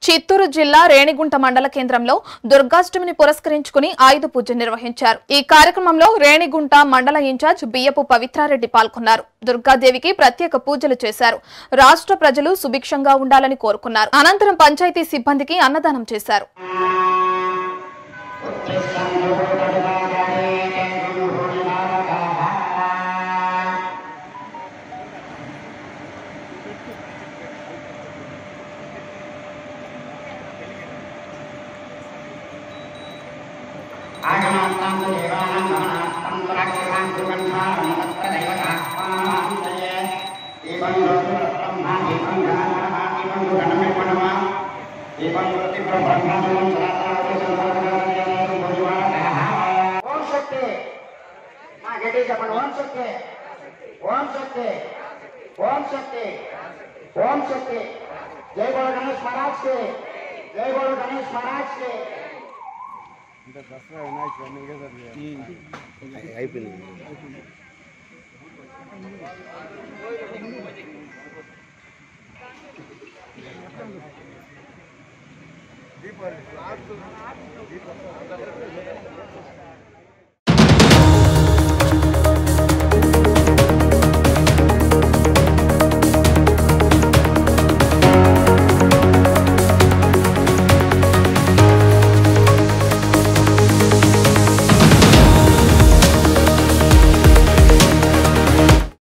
చిత్తూరు జిల్లా రేణిగుంట మండల కేంద్రంలో దుర్గాష్టమిని పురస్కరించుకుని ఆయుధ పూజ నిర్వహించారు ఈ కార్యక్రమంలో రేణిగుంట మండల ఇన్ఛార్జ్ బియ్యపు పవిత్రారెడ్డి పాల్గొన్నారు దుర్గాదేవికి ప్రత్యేక పూజలు చేశారు రాష్ట్ర ప్రజలు సుభిక్షంగా ఉండాలని కోరుకున్నారు అనంతరం పంచాయతీ సిబ్బందికి అన్నదానం చేశారు आगमान्तां देवानां गमनार्थं पुराकेतां कुर्वन्तां तत्रदैवतात्मानन्दये एवं ब्रह्मा एवं गणः एवं गणमेवणमा एवं प्रतिप्रब्रह्मणं ఓం శక్తి మా గట్టి చెప్పండి ఓం శక్తి ఓం శక్తి ఓం శక్తి ఓం శక్తి జై బోలో గణేష్ మహారాజ్ కి జై బోలో గణేష్ మహారాజ్ కి అయిపోయింది దీపావళి